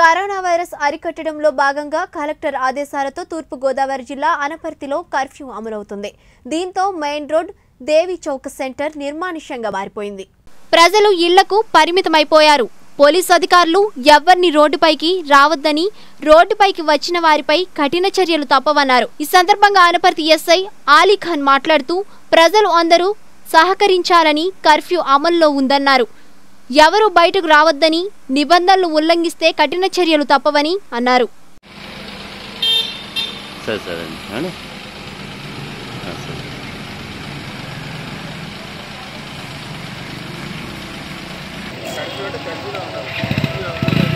Corona virus అరికట్టడంలో భాగంగా collector ఆదేశాలతో తూర్పు గోదావరి జిల్లా అనపర్తిలో కర్ఫ్యూ అమలవుతుంది దీంతో main road Devi Chowk centre నిర్మానుష్యంగా మారిపోయింది ప్రజలు ఇళ్లకు పరిమితమైపోయారు పోలీస్ అధికారులు ఎవ్వరిని రోడ్డుపైకి రావద్దని రోడ్డుపైకి వచ్చిన వారిపై కఠిన చర్యలు తప్పవన్నారు ఈ సందర్భంగా అనపర్తి ఎస్ఐ ఆలీఖాన్ మాట్లాడుతూ ప్రజలు అందరూ సహకరించాలని కర్ఫ్యూ అమల్లో ఉందన్నారు ఎవరూ బయటకు రావద్దని నిబంధనలు ఉల్లంఘిస్తే కఠిన చర్యలు తప్పవని అన్నారు సరే సరే అండి ఏమండి? ఆ, సరే కర్ఫ్యూ అంటే కర్ఫ్యూలో ఉండాలి